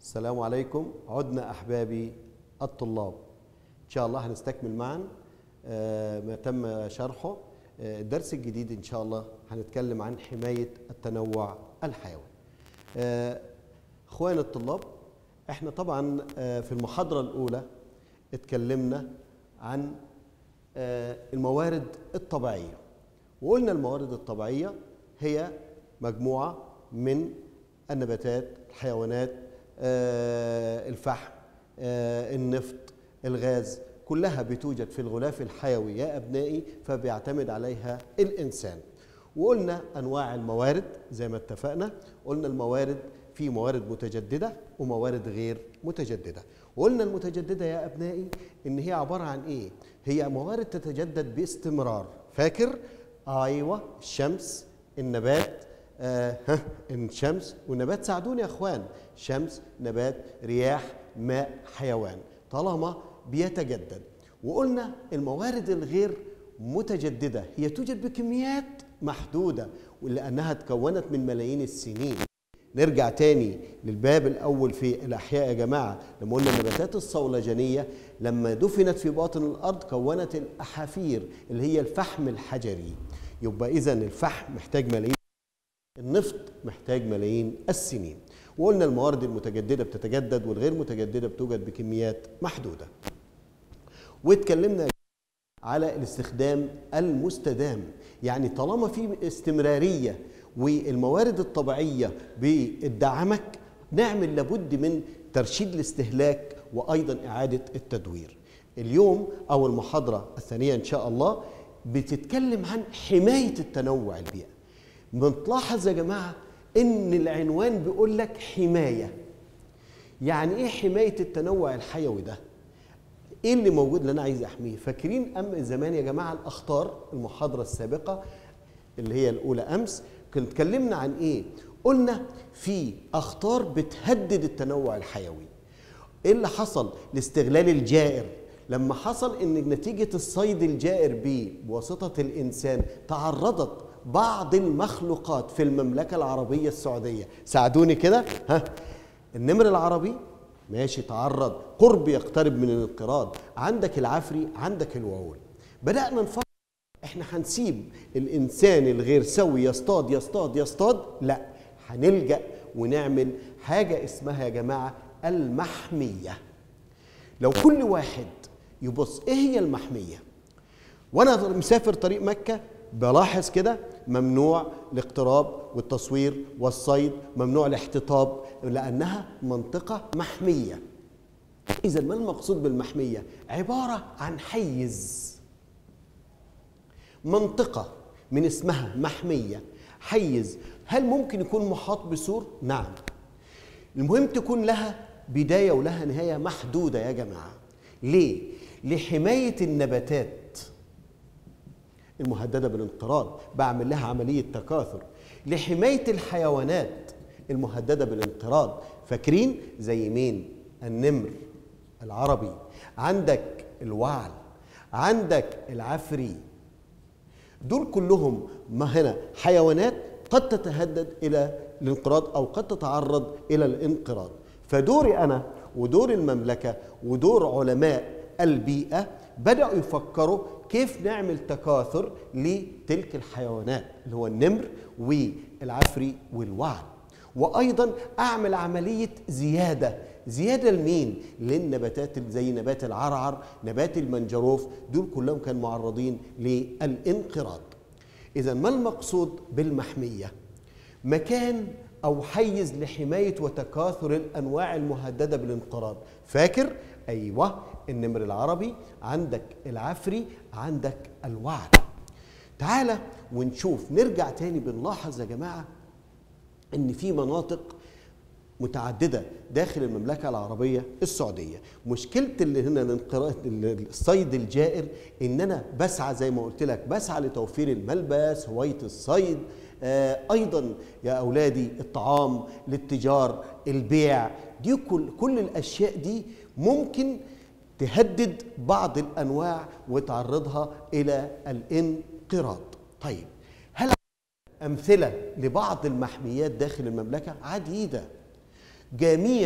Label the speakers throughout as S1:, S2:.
S1: السلام عليكم عدنا أحبابي الطلاب إن شاء الله هنستكمل معا آه، ما تم شرحه آه، الدرس الجديد إن شاء الله هنتكلم عن حماية التنوع الحيوي آه، إخواني الطلاب إحنا طبعا آه، في المحاضرة الأولى اتكلمنا عن آه، الموارد الطبيعية وقلنا الموارد الطبيعية هي مجموعة من النباتات الحيوانات آه، الفحم آه، النفط الغاز كلها بتوجد في الغلاف الحيوي يا أبنائي فبيعتمد عليها الإنسان وقلنا أنواع الموارد زي ما اتفقنا قلنا الموارد في موارد متجددة وموارد غير متجددة وقلنا المتجددة يا أبنائي إن هي عبارة عن إيه؟ هي موارد تتجدد باستمرار فاكر؟ أيوة الشمس النبات آه ها الشمس والنبات ساعدوني يا اخوان شمس نبات رياح ماء حيوان طالما بيتجدد وقلنا الموارد الغير متجدده هي توجد بكميات محدوده ولانها تكونت من ملايين السنين نرجع تاني للباب الاول في الاحياء يا جماعه لما قلنا النباتات الصولجانيه لما دفنت في باطن الارض كونت الاحافير اللي هي الفحم الحجري يبقى اذا الفحم محتاج ملايين النفط محتاج ملايين السنين وقلنا الموارد المتجدده بتتجدد والغير متجدده بتوجد بكميات محدوده واتكلمنا على الاستخدام المستدام يعني طالما في استمراريه والموارد الطبيعيه بتدعمك نعمل لابد من ترشيد الاستهلاك وايضا اعاده التدوير اليوم او المحاضره الثانيه ان شاء الله بتتكلم عن حمايه التنوع البيئي بنلاحظ يا جماعه ان العنوان بيقول لك حمايه يعني ايه حمايه التنوع الحيوي ده ايه اللي موجود اللي انا عايز احميه فاكرين ام زمان يا جماعه الاخطار المحاضره السابقه اللي هي الاولى امس كنا اتكلمنا عن ايه قلنا في اخطار بتهدد التنوع الحيوي ايه اللي حصل الاستغلال الجائر لما حصل ان نتيجه الصيد الجائر بواسطه الانسان تعرضت بعض المخلوقات في المملكة العربية السعودية ساعدوني كده ها النمر العربي ماشي تعرض قرب يقترب من الانقراض عندك العفري عندك الوعول بدأنا نفكر احنا هنسيب الانسان الغير سوي يصطاد يصطاد يصطاد لا هنلجأ ونعمل حاجة اسمها يا جماعة المحمية لو كل واحد يبص ايه هي المحمية وانا مسافر طريق مكة بلاحظ كده ممنوع الاقتراب والتصوير والصيد ممنوع الاحتطاب لانها منطقه محميه اذا ما المقصود بالمحميه عباره عن حيز منطقه من اسمها محميه حيز هل ممكن يكون محاط بسور نعم المهم تكون لها بدايه ولها نهايه محدوده يا جماعه ليه لحمايه النباتات المهددة بالانقراض بعمل لها عملية تكاثر لحماية الحيوانات المهددة بالانقراض فاكرين زي مين النمر العربي عندك الوعل عندك العفري دول كلهم ما هنا حيوانات قد تتهدد إلى الانقراض أو قد تتعرض إلى الانقراض فدوري أنا ودور المملكة ودور علماء البيئة بدأوا يفكروا كيف نعمل تكاثر لتلك الحيوانات اللي هو النمر والعفري والوعل وايضا اعمل عمليه زياده زياده لمين للنباتات زي نبات العرعر نبات المنجروف دول كلهم كانوا معرضين للانقراض اذا ما المقصود بالمحميه مكان او حيز لحمايه وتكاثر الانواع المهدده بالانقراض فاكر ايوه النمر العربي عندك العفري عندك الوعل تعالى ونشوف نرجع تاني بنلاحظ يا جماعه ان في مناطق متعدده داخل المملكه العربيه السعوديه مشكله اللي هنا الانقراض الصيد الجائر ان انا بسعى زي ما قلت لك بسعى لتوفير الملبس هوايه الصيد آه ايضا يا اولادي الطعام للتجار البيع دي كل كل الاشياء دي ممكن تهدد بعض الانواع وتعرضها الى الانقراض طيب هل امثله لبعض المحميات داخل المملكه عديده جميع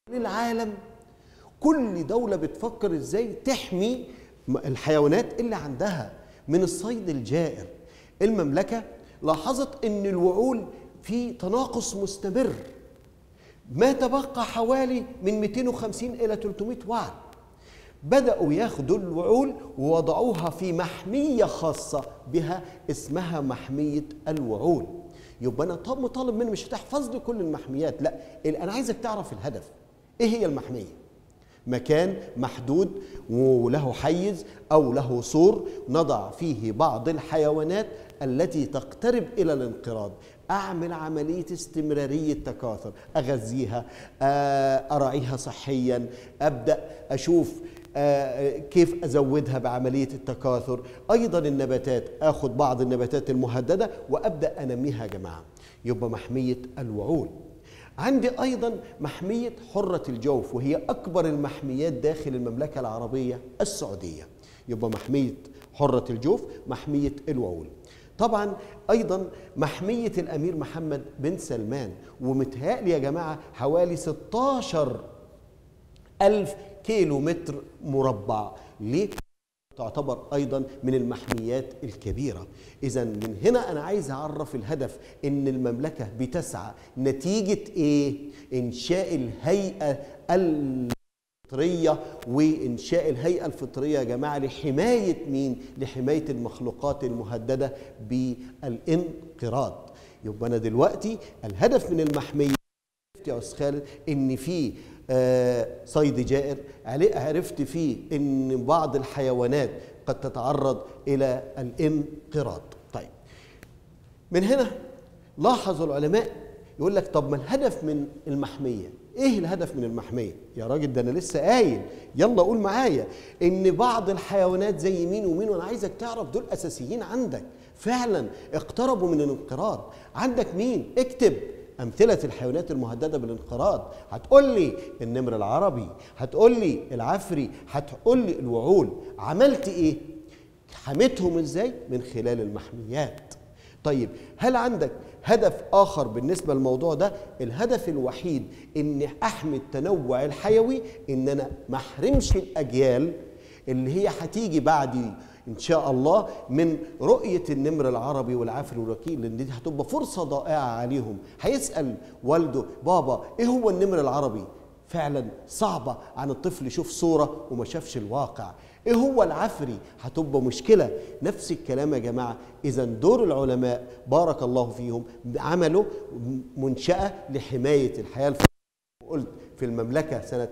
S1: للعالم كل دولة بتفكر ازاي تحمي الحيوانات اللي عندها من الصيد الجائر المملكة لاحظت ان الوعول في تناقص مستمر ما تبقى حوالي من 250 الى 300 وعل بدأوا ياخدوا الوعول ووضعوها في محمية خاصة بها اسمها محمية الوعول يبقى أنا طب مطالب مني مش هتحفظ لي كل المحميات لا أنا عايزك تعرف الهدف إيه هي المحمية مكان محدود وله حيز أو له سور نضع فيه بعض الحيوانات التي تقترب إلى الانقراض أعمل عملية استمرارية تكاثر أغذيها أراعيها صحيا أبدأ أشوف كيف ازودها بعمليه التكاثر ايضا النباتات اخذ بعض النباتات المهدده وابدا انميها يا جماعه يبقى محميه الوعول عندي ايضا محميه حره الجوف وهي اكبر المحميات داخل المملكه العربيه السعوديه يبقى محميه حره الجوف محميه الوعول طبعا ايضا محميه الامير محمد بن سلمان ومتهيألي يا جماعه حوالي 16 ألف كيلو متر مربع ليه؟ تعتبر ايضا من المحميات الكبيره اذا من هنا انا عايز اعرف الهدف ان المملكه بتسعى نتيجه ايه انشاء الهيئه الفطريه وانشاء الهيئه الفطريه يا جماعه لحمايه مين لحمايه المخلوقات المهدده بالانقراض يبقى انا دلوقتي الهدف من المحميه يا استاذ خالد ان في صيد جائر عرفت فيه ان بعض الحيوانات قد تتعرض الى الانقراض طيب من هنا لاحظ العلماء يقول لك طب ما الهدف من المحميه ايه الهدف من المحميه يا راجل ده انا لسه قايل يلا قول معايا ان بعض الحيوانات زي مين ومين وانا عايزك تعرف دول اساسيين عندك فعلا اقتربوا من الانقراض عندك مين اكتب أمثلة الحيوانات المهددة بالانقراض هتقول لي النمر العربي هتقول لي العفري هتقول لي الوعول عملت إيه؟ حميتهم إزاي؟ من خلال المحميات طيب هل عندك هدف آخر بالنسبة للموضوع ده؟ الهدف الوحيد إن أحمي التنوع الحيوي إن أنا ما أحرمش الأجيال اللي هي هتيجي بعدي ان شاء الله من رؤيه النمر العربي والعافر والوكيل لان دي هتبقى فرصه ضائعه عليهم هيسال والده بابا ايه هو النمر العربي فعلا صعبه عن الطفل يشوف صوره وما شافش الواقع ايه هو العفري هتبقى مشكله نفس الكلام يا جماعه اذا دور العلماء بارك الله فيهم عملوا منشاه لحمايه الحياه الفضائيه قلت في المملكة سنة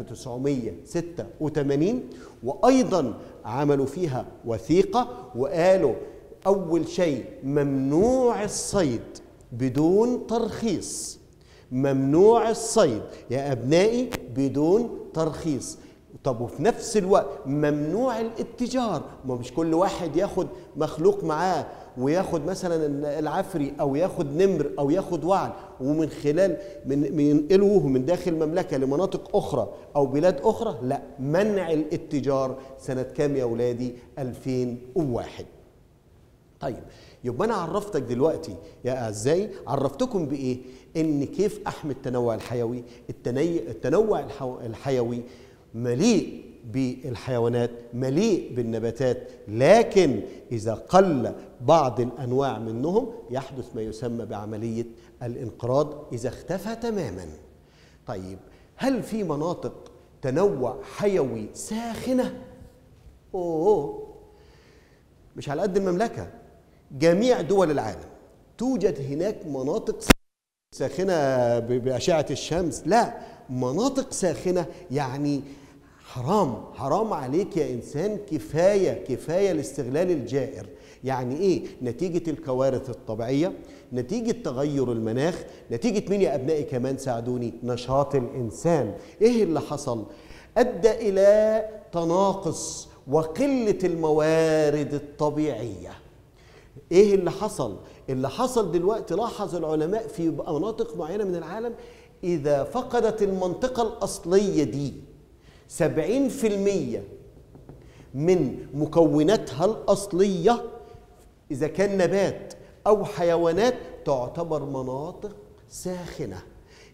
S1: 1986 وأيضا عملوا فيها وثيقة وقالوا أول شيء ممنوع الصيد بدون ترخيص ممنوع الصيد يا أبنائي بدون ترخيص طب وفي نفس الوقت ممنوع الاتجار ما مش كل واحد ياخد مخلوق معاه وياخد مثلا العفري او ياخد نمر او ياخد وعل ومن خلال من ينقلوه من داخل المملكه لمناطق اخرى او بلاد اخرى لا منع الاتجار سنه كام يا اولادي 2001 طيب يبقى انا عرفتك دلوقتي يا اعزائي عرفتكم بايه ان كيف احمي التنوع الحيوي التني... التنوع الحيوي مليء بالحيوانات مليء بالنباتات لكن اذا قل بعض الانواع منهم يحدث ما يسمى بعمليه الانقراض اذا اختفى تماما طيب هل في مناطق تنوع حيوي ساخنه اوه مش على قد المملكه جميع دول العالم توجد هناك مناطق ساخنه باشعه الشمس لا مناطق ساخنه يعني حرام حرام عليك يا انسان كفايه كفايه الاستغلال الجائر يعني ايه نتيجه الكوارث الطبيعيه نتيجه تغير المناخ نتيجه مين يا ابنائي كمان ساعدوني نشاط الانسان ايه اللي حصل ادى الى تناقص وقله الموارد الطبيعيه ايه اللي حصل اللي حصل دلوقتي لاحظ العلماء في مناطق معينه من العالم اذا فقدت المنطقه الاصليه دي سبعين في المية من مكوناتها الأصلية إذا كان نبات أو حيوانات تعتبر مناطق ساخنة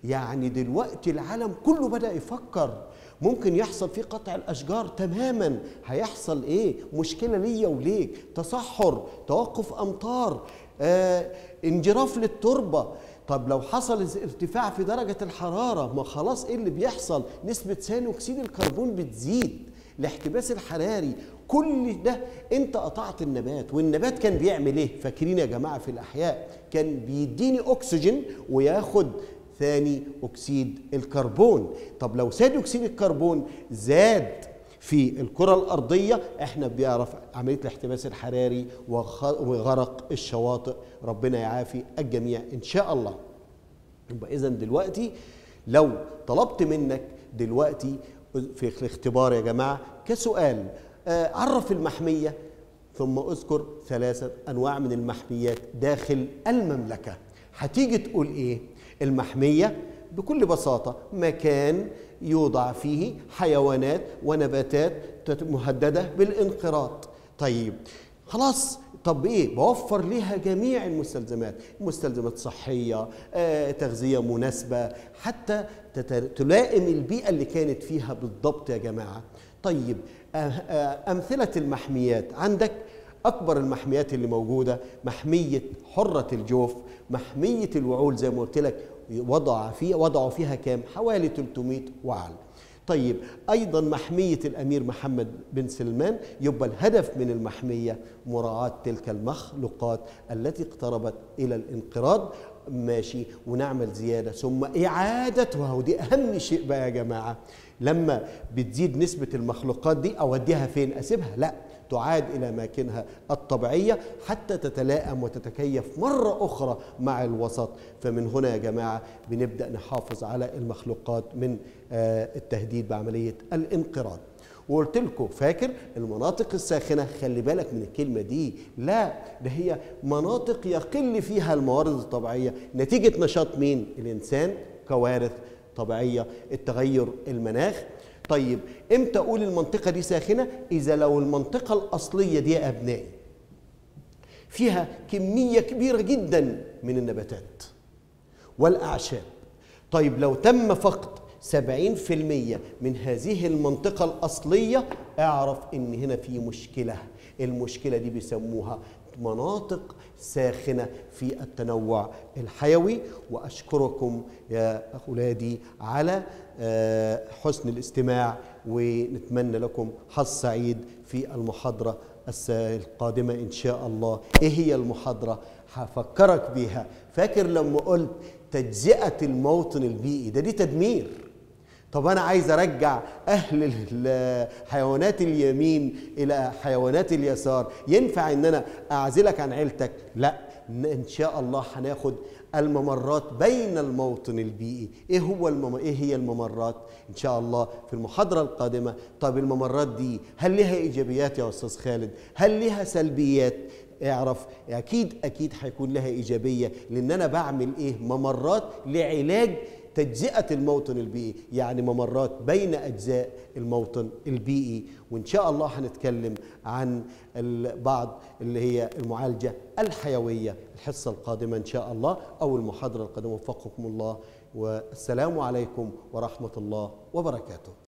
S1: يعني دلوقتي العالم كله بدأ يفكر ممكن يحصل في قطع الاشجار تماما هيحصل ايه مشكله ليا وليك تصحر توقف امطار آه انجراف للتربه طب لو حصل ارتفاع في درجه الحراره ما خلاص ايه اللي بيحصل نسبه ثاني اكسيد الكربون بتزيد الاحتباس الحراري كل ده انت قطعت النبات والنبات كان بيعمل ايه فاكرين يا جماعه في الاحياء كان بيديني اكسجين وياخد ثاني اكسيد الكربون طب لو ثاني اكسيد الكربون زاد في الكرة الأرضية احنا بيعرف عملية الاحتباس الحراري وغرق الشواطئ ربنا يعافي الجميع إن شاء الله يبقى إذا دلوقتي لو طلبت منك دلوقتي في الاختبار يا جماعة كسؤال آه عرف المحمية ثم اذكر ثلاثة أنواع من المحميات داخل المملكة هتيجي تقول إيه المحمية بكل بساطة مكان يوضع فيه حيوانات ونباتات مهددة بالانقراض طيب خلاص طب ايه بوفر ليها جميع المستلزمات مستلزمات صحيه آه، تغذيه مناسبه حتى تلائم البيئه اللي كانت فيها بالضبط يا جماعه طيب آه، آه، امثله المحميات عندك اكبر المحميات اللي موجوده محميه حره الجوف محميه الوعول زي ما قلت لك وضع فيها وضعوا فيها كام حوالي 300 وعل طيب ايضا محميه الامير محمد بن سلمان يبقى الهدف من المحميه مراعاه تلك المخلوقات التي اقتربت الى الانقراض ماشي ونعمل زياده ثم اعادتها ودي اهم شيء بقى يا جماعه لما بتزيد نسبه المخلوقات دي اوديها فين اسيبها لا تعاد الى اماكنها الطبيعيه حتى تتلائم وتتكيف مره اخرى مع الوسط فمن هنا يا جماعه بنبدا نحافظ على المخلوقات من التهديد بعمليه الانقراض وقلت لكم فاكر المناطق الساخنه خلي بالك من الكلمه دي لا ده هي مناطق يقل فيها الموارد الطبيعيه نتيجه نشاط مين الانسان كوارث طبيعيه التغير المناخ طيب امتى اقول المنطقه دي ساخنه اذا لو المنطقه الاصليه دي يا ابنائي فيها كميه كبيره جدا من النباتات والاعشاب طيب لو تم فقد 70% من هذه المنطقة الأصلية اعرف إن هنا في مشكلة المشكلة دي بيسموها مناطق ساخنة في التنوع الحيوي وأشكركم يا أولادي على حسن الاستماع ونتمنى لكم حظ سعيد في المحاضرة القادمة إن شاء الله إيه هي المحاضرة؟ هفكرك بيها فاكر لما قلت تجزئة الموطن البيئي ده دي تدمير طب انا عايز ارجع اهل حيوانات اليمين الى حيوانات اليسار ينفع ان انا اعزلك عن عيلتك لا ان شاء الله هناخد الممرات بين الموطن البيئي ايه هو المم... ايه هي الممرات ان شاء الله في المحاضره القادمه طب الممرات دي هل لها ايجابيات يا استاذ خالد هل لها سلبيات اعرف اكيد اكيد هيكون لها ايجابيه لان انا بعمل ايه ممرات لعلاج تجزئة الموطن البيئي يعني ممرات بين أجزاء الموطن البيئي وإن شاء الله هنتكلم عن بعض اللي هي المعالجة الحيوية الحصة القادمة إن شاء الله أو المحاضرة القادمة وفقكم الله والسلام عليكم ورحمة الله وبركاته